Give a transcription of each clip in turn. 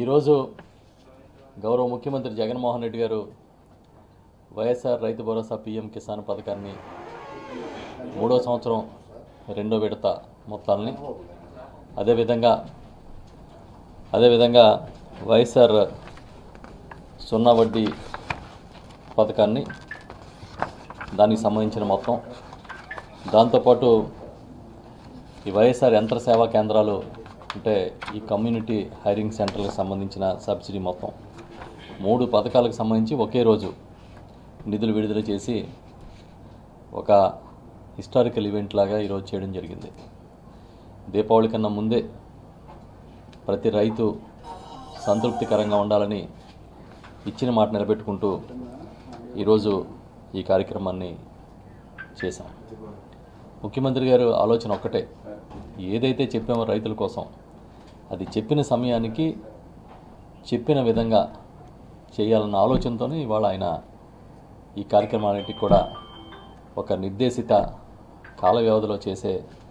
ఈరోజు గౌరవ ముఖ్యమంత్రి జగన్మోహన్ రెడ్డి గారు వైఎస్ఆర్ రైతు భరోసా పీఎం కిసాన్ పథకాన్ని మూడో సంవత్సరం రెండో విడత మొత్తాలని అదేవిధంగా అదేవిధంగా వైఎస్ఆర్ సున్నా వడ్డీ పథకాన్ని దానికి సంబంధించిన మొత్తం దాంతోపాటు ఈ వైఎస్ఆర్ యంత్ర సేవా కేంద్రాలు అంటే ఈ కమ్యూనిటీ హైరింగ్ సెంటర్లకు సంబంధించిన సబ్సిడీ మొత్తం మూడు పథకాలకు సంబంధించి ఒకే రోజు నిధులు విడుదల చేసి ఒక హిస్టారికల్ ఈవెంట్ లాగా ఈరోజు చేయడం జరిగింది దీపావళి కన్నా ముందే ప్రతి రైతు సంతృప్తికరంగా ఉండాలని ఇచ్చిన మాట నిలబెట్టుకుంటూ ఈరోజు ఈ కార్యక్రమాన్ని చేశాం ముఖ్యమంత్రి గారు ఆలోచన ఒక్కటే ఏదైతే చెప్పామో రైతుల కోసం అది చెప్పిన సమయానికి చెప్పిన విధంగా చేయాలన్న ఆలోచనతోనే ఇవాళ ఆయన ఈ కార్యక్రమాలన్నిటికి కూడా ఒక నిర్దేశిత కాల వ్యవధిలో చేసే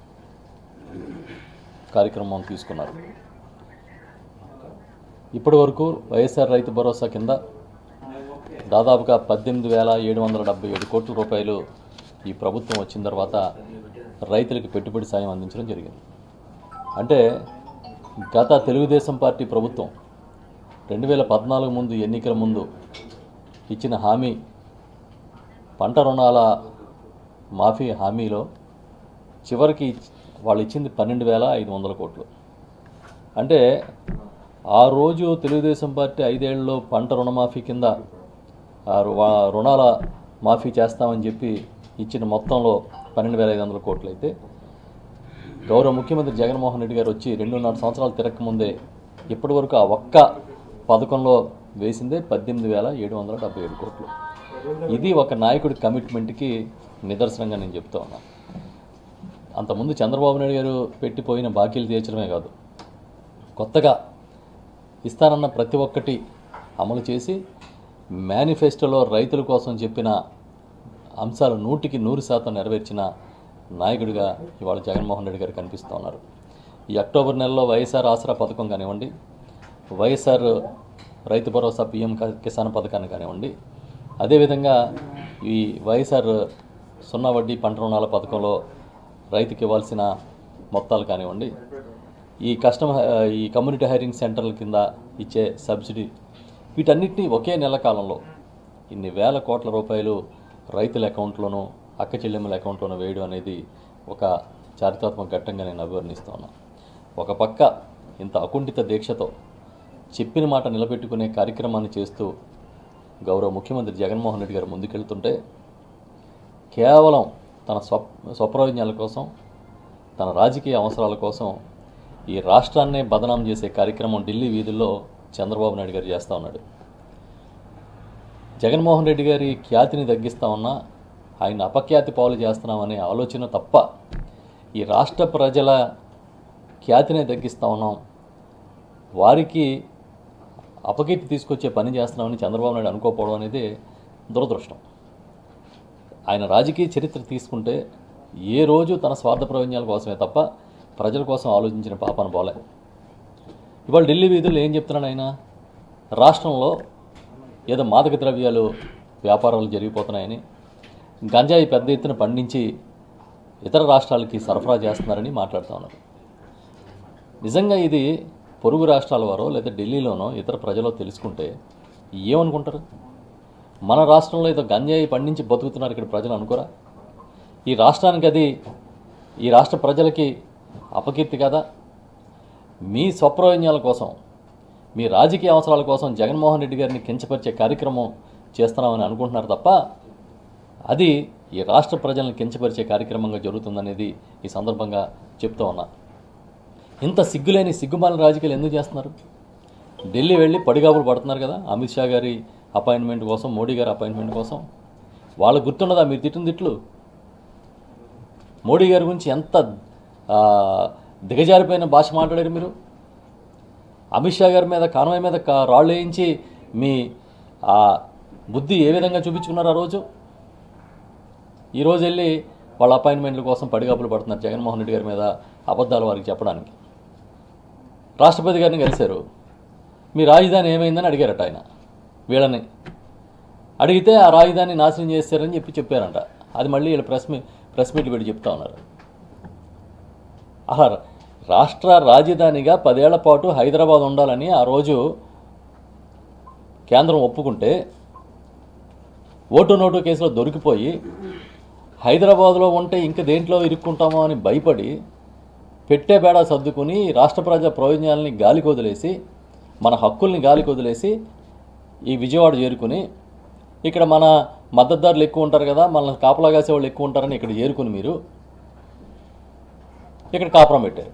కార్యక్రమం తీసుకున్నారు ఇప్పటి వరకు వైఎస్ఆర్ రైతు భరోసా కింద దాదాపుగా పద్దెనిమిది వేల ఏడు వందల డెబ్బై ఏడు కోట్ల రూపాయలు ఈ ప్రభుత్వం వచ్చిన తర్వాత రైతులకు పెట్టుబడి సాయం అందించడం జరిగింది అంటే గత తెలుగుదేశం పార్టీ ప్రభుత్వం రెండు వేల పద్నాలుగు ముందు ఎన్నికల ముందు ఇచ్చిన హామీ పంట రుణాల మాఫీ హామీలో చివరికి వాళ్ళు ఇచ్చింది పన్నెండు వేల ఐదు వందల కోట్లు అంటే ఆ రోజు తెలుగుదేశం పార్టీ ఐదేళ్లలో పంట రుణమాఫీ కింద ఆ రు- వా- రుణాల మాఫీ చేస్తామని చెప్పి ఇచ్చిన మొత్తంలో పన్నెండు వేల ఐదు వందల కోట్లు అయితే గౌరవ ముఖ్యమంత్రి జగన్మోహన్ రెడ్డి గారు వచ్చి రెండున్నర సంవత్సరాలు తిరగకముందే ఇప్పటి వరకు ఆ ఒక్క పథకంలో వేసిందే పద్దెనిమిది వేల ఏడు వందల డెబ్బై ఏడు కోట్లు ఇది ఒక నాయకుడి కమిట్మెంట్కి నిదర్శనంగా నేను చెప్తా ఉన్నా అంతకుముందు చంద్రబాబు నాయుడు గారు పెట్టిపోయిన బాకీలు తీర్చడమే కాదు కొత్తగా ఇస్తానన్న ప్రతి ఒక్కటి అమలు చేసి మేనిఫెస్టోలో రైతుల కోసం చెప్పిన అంశాలు నూటికి నూరు శాతం నెరవేర్చిన నాయకుడిగా ఇవాళ జగన్మోహన్ రెడ్డి గారు కనిపిస్తూ ఉన్నారు ఈ అక్టోబర్ నెలలో వైఎస్ఆర్ ఆసరా పథకం కానివ్వండి వైఎస్ఆర్ రైతు భరోసా పిఎం క- కిసాన్ పథకాన్ని కానివ్వండి అదేవిధంగా ఈ వైఎస్ఆర్ సున్నా వడ్డీ పంట రుణాల పథకంలో రైతుకి ఇవ్వాల్సిన మొత్తాలు కానివ్వండి ఈ కస్టమ్ ఈ కమ్యూనిటీ హైరింగ్ సెంటర్ల కింద ఇచ్చే సబ్సిడీ వీటన్నిటినీ ఒకే నెల కాలంలో ఇన్ని వేల కోట్ల రూపాయలు రైతుల అకౌంట్లోనూ అక్క చెల్లెమ్మల అకౌంట్లోనూ వేయడం అనేది ఒక చారిత్రాత్మక ఘట్టంగా నేను అభివర్ణిస్తూ ఉన్నాను ఒక పక్క ఇంత అకుంఠిత దీక్షతో చెప్పిన మాట నిలబెట్టుకునే కార్యక్రమాన్ని చేస్తూ గౌరవ ముఖ్యమంత్రి జగన్మోహన్ రెడ్డి గారు ముందుకెళ్తుంటే కేవలం తన స్వ స్వప్రయోజనాల కోసం తన రాజకీయ అవసరాల కోసం ఈ రాష్ట్రాన్నే బదనాం చేసే కార్యక్రమం ఢిల్లీ వీధుల్లో చంద్రబాబు నాయుడు గారు చేస్తూ ఉన్నాడు జగన్మోహన్ రెడ్డి గారి ఖ్యాతిని తగ్గిస్తా ఉన్నా ఆయన అపఖ్యాతి పాలు చేస్తున్నామనే ఆలోచన తప్ప ఈ రాష్ట్ర ప్రజల ఖ్యాతినే తగ్గిస్తా ఉన్నాం వారికి అపకీర్తి తీసుకొచ్చే పని చేస్తున్నామని చంద్రబాబు నాయుడు అనుకోకపోవడం అనేది దురదృష్టం ఆయన రాజకీయ చరిత్ర తీసుకుంటే ఏ రోజు తన స్వార్థ ప్రయోజనాల కోసమే తప్ప ప్రజల కోసం ఆలోచించిన పాపను పోలే ఇవాళ ఢిల్లీ వీధుల్లో ఏం చెప్తున్నాడు ఆయన రాష్ట్రంలో ఏదో మాదక ద్రవ్యాలు వ్యాపారాలు జరిగిపోతున్నాయని గంజాయి పెద్ద ఎత్తున పండించి ఇతర రాష్ట్రాలకి సరఫరా చేస్తున్నారని మాట్లాడుతూ ఉన్నారు నిజంగా ఇది పొరుగు రాష్ట్రాల వారో లేదా ఢిల్లీలోనో ఇతర ప్రజలో తెలుసుకుంటే ఏమనుకుంటారు మన రాష్ట్రంలో ఏదో గంజాయి పండించి బతుకుతున్నారు ఇక్కడ ప్రజలు అనుకోరా ఈ రాష్ట్రానికి అది ఈ రాష్ట్ర ప్రజలకి అపకీర్తి కదా మీ స్వప్రయోజనాల కోసం మీ రాజకీయ అవసరాల కోసం జగన్మోహన్ రెడ్డి గారిని కించపరిచే కార్యక్రమం చేస్తున్నామని అనుకుంటున్నారు తప్ప అది ఈ రాష్ట్ర ప్రజలను కించపరిచే కార్యక్రమంగా జరుగుతుందనేది ఈ సందర్భంగా చెప్తూ ఉన్నా ఇంత సిగ్గులేని సిగ్గుమాలిన రాజకీయాలు ఎందుకు చేస్తున్నారు ఢిల్లీ వెళ్ళి పడిగాపులు పడుతున్నారు కదా అమిత్ షా గారి అపాయింట్మెంట్ కోసం మోడీ గారి అపాయింట్మెంట్ కోసం వాళ్ళకు గుర్తుండదా మీరు తిట్టిన తిట్లు మోడీ గారి గురించి ఎంత ఆ, దిగజారిపోయిన భాష మాట్లాడారు మీరు అమిత్ షా గారి మీద కాన్వాయ్ మీద కా- రాళ్ళు వేయించి మీ ఆ బుద్ధి ఏ విధంగా చూపించుకున్నారు ఆ రోజు ఈరోజు వెళ్ళి వాళ్ళ అపాయింట్మెంట్ల కోసం పడిగాపులు పడుతున్నారు జగన్మోహన్ రెడ్డి గారి మీద అబద్ధాలు వారికి చెప్పడానికి రాష్ట్రపతి గారిని కలిశారు మీ రాజధాని ఏమైందని అడిగారట ఆయన వీళ్ళని అడిగితే ఆ రాజధాని నాశనం చేశారని చెప్పి చెప్పారంట అది మళ్ళీ వీళ్ళు ప్రెస్ మీ ప్రెస్ మీట్లు పెట్టి చెప్తా ఉన్నారు అలా రాష్ట్ర రాజధానిగా పదేళ్ల పాటు హైదరాబాద్ ఉండాలని ఆ రోజు కేంద్రం ఒప్పుకుంటే ఓటు నోటు కేసులో దొరికిపోయి హైదరాబాద్లో ఉంటే ఇంక దేంట్లో ఇరుక్కుంటామో అని భయపడి పెట్టే బేడా సర్దుకుని రాష్ట్ర ప్రజల ప్రయోజనాలని గాలికి వదిలేసి మన హక్కుల్ని గాలికి వదిలేసి ఈ విజయవాడ చేరుకుని ఇక్కడ మన మద్దతుదారులు ఎక్కువ ఉంటారు కదా మనల్ని కాపలా కాసే వాళ్ళు ఎక్కువ ఉంటారని ఇక్కడ చేరుకుని మీరు ఇక్కడ కాపురం పెట్టారు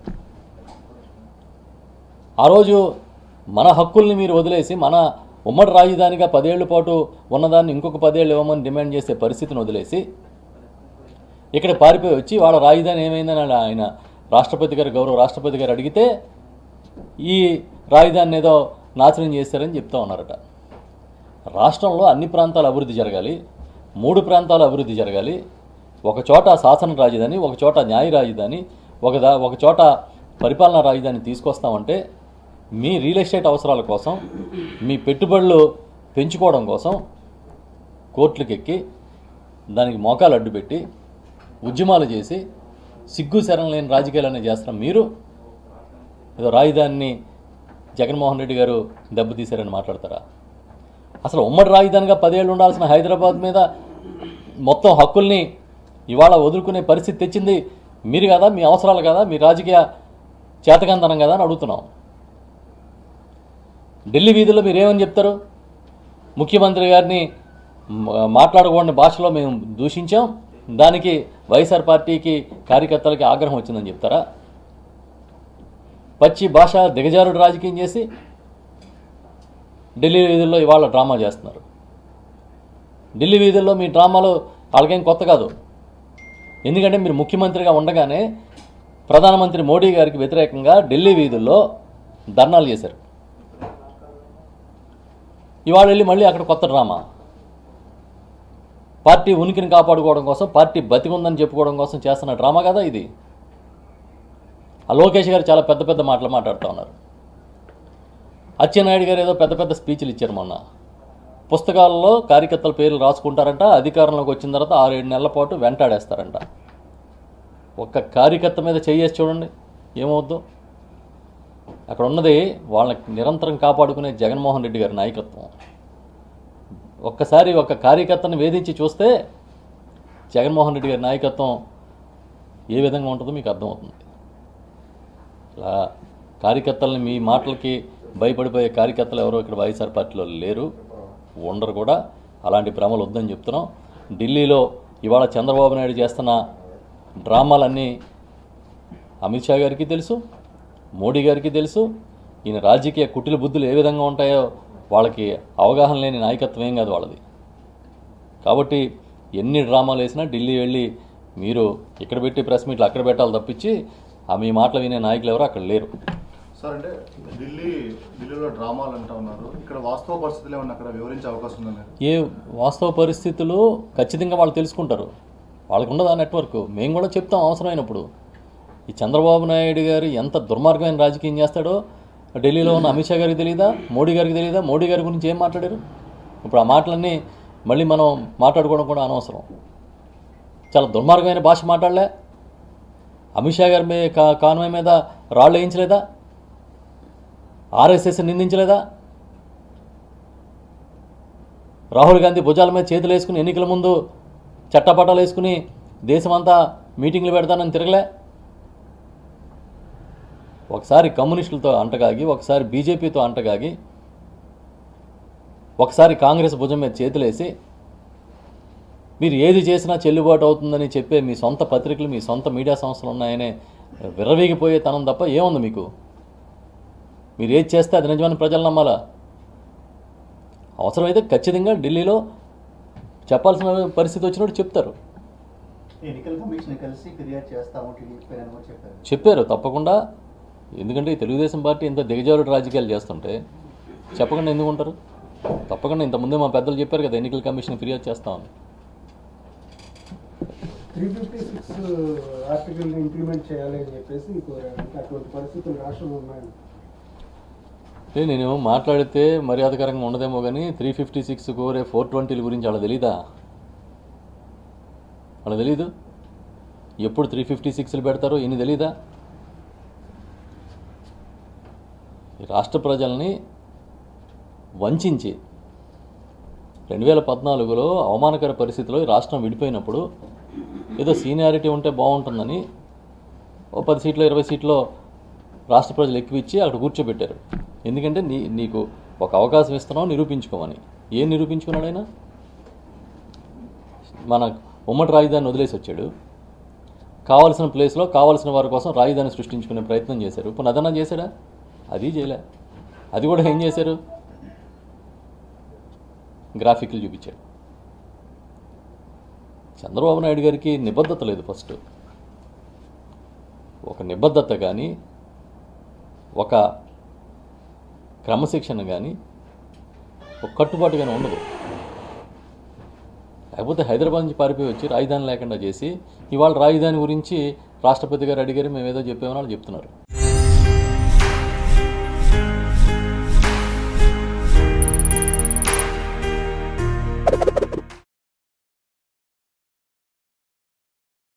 ఆ రోజు మన హక్కుల్ని మీరు వదిలేసి మన ఉమ్మడి రాజధానిగా పదేళ్ల పాటు ఉన్నదాన్ని ఇంకొక పదేళ్ళు ఇవ్వమని డిమాండ్ చేసే పరిస్థితిని వదిలేసి ఇక్కడ పారిపోయి వచ్చి వాళ్ళ రాజధాని ఏమైందని అలా ఆయన రాష్ట్రపతి గారు గౌరవ రాష్ట్రపతి గారు అడిగితే ఈ రాజధానిని ఏదో నాశనం చేశారని చెప్తా ఉన్నారట రాష్ట్రంలో అన్ని ప్రాంతాల అభివృద్ధి జరగాలి మూడు ప్రాంతాల అభివృద్ధి జరగాలి ఒక చోట శాసన రాజధాని ఒక చోట న్యాయ రాజధాని ఒక దా ఒక చోట పరిపాలనా రాజధాని తీసుకొస్తామంటే మీ రియల్ ఎస్టేట్ అవసరాల కోసం మీ పెట్టుబడులు పెంచుకోవడం కోసం కోర్టులకు ఎక్కి దానికి మోకాలు అడ్డుపెట్టి ఉద్యమాలు చేసి సిగ్గు శరం లేని రాజకీయాలనే చేస్తున్న మీరు ఏదో రాజధానిని జగన్మోహన్ రెడ్డి గారు దెబ్బతీశారని మాట్లాడతారా అసలు ఉమ్మడి రాజధానిగా పదేళ్ళు ఉండాల్సిన హైదరాబాద్ మీద మొత్తం హక్కుల్ని ఇవాళ వదులుకునే పరిస్థితి తెచ్చింది మీరు కదా మీ అవసరాలు కదా మీ రాజకీయ చేతకంతనం కదా అని అడుగుతున్నాం ఢిల్లీ వీధుల్లో మీరు ఏమని చెప్తారు ముఖ్యమంత్రి గారిని మ- మాట్లాడకూడని భాషలో మేము దూషించాం దానికి వైఎస్ఆర్ పార్టీకి కార్యకర్తలకి ఆగ్రహం వచ్చిందని చెప్తారా పచ్చి భాష దిగజారుడు రాజకీయం చేసి ఢిల్లీ వీధుల్లో ఇవాళ డ్రామా చేస్తున్నారు ఢిల్లీ వీధుల్లో మీ డ్రామాలు వాళ్ళకేం కొత్త కాదు ఎందుకంటే మీరు ముఖ్యమంత్రిగా ఉండగానే ప్రధానమంత్రి మోడీ గారికి వ్యతిరేకంగా ఢిల్లీ వీధుల్లో ధర్నాలు చేశారు ఇవాళ వెళ్ళి మళ్ళీ అక్కడ కొత్త డ్రామా పార్టీ ఉనికిని కాపాడుకోవడం కోసం పార్టీ బతికుందని చెప్పుకోవడం కోసం చేస్తున్న డ్రామా కదా ఇది ఆ లోకేష్ గారు చాలా పెద్ద పెద్ద మాటలు మాట్లాడుతూ ఉన్నారు అచ్చెన్నాయుడు గారు ఏదో పెద్ద పెద్ద స్పీచ్లు ఇచ్చారు మొన్న పుస్తకాల్లో కార్యకర్తల పేర్లు రాసుకుంటారంట అధికారంలోకి వచ్చిన తర్వాత ఆరేడు నెలల పాటు వెంటాడేస్తారంట ఒక్క కార్యకర్త మీద చేయేసి చూడండి ఏమవుద్దు అక్కడ ఉన్నది వాళ్ళని నిరంతరం కాపాడుకునే జగన్మోహన్ రెడ్డి గారి నాయకత్వం ఒక్కసారి ఒక కార్యకర్తను వేధించి చూస్తే జగన్మోహన్ రెడ్డి గారి నాయకత్వం ఏ విధంగా ఉంటుందో మీకు అర్థమవుతుంది ఇలా కార్యకర్తలని మీ మాటలకి భయపడిపోయే కార్యకర్తలు ఎవరో ఇక్కడ వైఎస్ఆర్ పార్టీలో లేరు ఉండరు కూడా అలాంటి భ్రమలు వద్దని చెప్తున్నాం ఢిల్లీలో ఇవాళ చంద్రబాబు నాయుడు చేస్తున్న డ్రామాలన్నీ అమిత్ షా గారికి తెలుసు మోడీ గారికి తెలుసు ఈయన రాజకీయ కుటిల బుద్ధులు ఏ విధంగా ఉంటాయో వాళ్ళకి అవగాహన లేని నాయకత్వం ఏం కాదు వాళ్ళది కాబట్టి ఎన్ని డ్రామాలు వేసినా ఢిల్లీ వెళ్ళి మీరు ఇక్కడ పెట్టి ప్రెస్ మీట్లు అక్కడ పెట్టాలి తప్పించి ఆ మీ మాటలు వినే నాయకులు ఎవరు అక్కడ లేరు సార్ అంటే ఢిల్లీ ఢిల్లీలో డ్రామాలు అంటా ఉన్నారు ఇక్కడ వాస్తవ పరిస్థితులు ఏమన్నా అక్కడ వివరించే అవకాశం ఉందా మీరు ఏ వాస్తవ పరిస్థితులు ఖచ్చితంగా వాళ్ళు తెలుసుకుంటారు వాళ్ళకు ఉండదు ఆ నెట్వర్క్ మేము కూడా చెప్తాం అవసరమైనప్పుడు ఈ చంద్రబాబు నాయుడు గారు ఎంత దుర్మార్గమైన రాజకీయం చేస్తాడో ఢిల్లీలో ఉన్న అమిత్ షా గారికి తెలియదా మోడీ గారికి తెలియదా మోడీ గారి గురించి ఏం మాట్లాడారు ఇప్పుడు ఆ మాటలన్నీ మళ్ళీ మనం మాట్లాడుకోవడం కూడా అనవసరం చాలా దుర్మార్గమైన భాష మాట్లాడలే అమిత్ షా గారి మీద కా కాన్వాయ్ మీద రాళ్ళు వేయించలేదా ఆర్ఎస్ఎస్ నిందించలేదా రాహుల్ గాంధీ భుజాల మీద చేతులు వేసుకుని ఎన్నికల ముందు చట్టపట్టాలు వేసుకుని దేశమంతా మీటింగ్లు పెడతానని తిరగలే ఒకసారి కమ్యూనిస్టులతో అంటగాగి ఒకసారి బీజేపీతో అంటగాగి ఒకసారి కాంగ్రెస్ భుజం మీద చేతులేసి మీరు ఏది చేసినా చెల్లుబాటు అవుతుందని చెప్పే మీ సొంత పత్రికలు మీ సొంత మీడియా సంస్థలు ఉన్నాయనే విర్రవీగిపోయే తనం తప్ప ఏముంది మీకు మీరు ఏది చేస్తే అది నిజమని ప్రజలు నమ్మాలా అవసరమైతే ఖచ్చితంగా ఢిల్లీలో చెప్పాల్సిన పరిస్థితి వచ్చినప్పుడు చెప్తారు ఎన్నికల కమిషన్ కలిసి ఫిర్యాదు చేస్తాము టీడీపీ పైన అని కూడా చెప్పారు చెప్పారు తప్పకుండా ఎందుకంటే ఈ తెలుగుదేశం పార్టీ ఇంత దిగజారుడు రాజకీయాలు చేస్తుంటే చెప్పకుండా ఎందుకు ఉంటారు తప్పకుండా ఇంతకుముందే మా పెద్దలు చెప్పారు కదా ఎన్నికల కమిషన్ ఫిర్యాదు చేస్తామని త్రీ ఫిఫ్టీ సిక్స్ ఆర్టికల్ని ఇంప్లిమెంట్ చేయాలి అని చెప్పేసి కోరారు అంటే అటువంటి పరిస్థితులు రాష్ట్రంలో ఉన్నాయి ఏ నేను మాట్లాడితే మర్యాదకరంగా ఉండదేమో కానీ త్రీ ఫిఫ్టీ సిక్స్ కోరే ఫోర్ ట్వంటీల గురించి వాళ్ళ తెలీదా వాళ్ళ తెలీదు ఎప్పుడు త్రీ ఫిఫ్టీ సిక్స్లు పెడతారో ఇన్ని తెలీదా ఈ రాష్ట్ర ప్రజల్ని వంచించి రెండు వేల పద్నాలుగులో అవమానకర పరిస్థితిలో ఈ రాష్ట్రం విడిపోయినప్పుడు ఏదో సీనియారిటీ ఉంటే బాగుంటుందని ఓ పది సీట్లో ఇరవై సీట్లో రాష్ట్ర ప్రజలు ఎక్కువ ఇచ్చి అక్కడ కూర్చోబెట్టారు ఎందుకంటే నీ నీకు ఒక అవకాశం ఇస్తున్నావు నిరూపించుకోమని ఏం నిరూపించుకున్నాడు ఆయన మన ఉమ్మడి రాజధానిని వదిలేసి వచ్చాడు కావాల్సిన ప్లేస్లో కావాల్సిన వారి కోసం రాజధాని సృష్టించుకునే ప్రయత్నం చేశారు ఇప్పుడు అదన్నా చేశాడా అది చేయలే అది కూడా ఏం చేశారు గ్రాఫిక్లు చూపించాడు చంద్రబాబు నాయుడు గారికి నిబద్ధత లేదు ఫస్ట్ ఒక నిబద్ధత కానీ ఒక క్రమశిక్షణ కానీ ఒక కట్టుబాటు కానీ ఉండదు లేకపోతే హైదరాబాద్ నుంచి పారిపోయి వచ్చి రాజధాని లేకుండా చేసి ఇవాళ రాజధాని గురించి రాష్ట్రపతి గారు అడిగారు మేము ఏదో చెప్పామని వాళ్ళు చెప్తున్నారు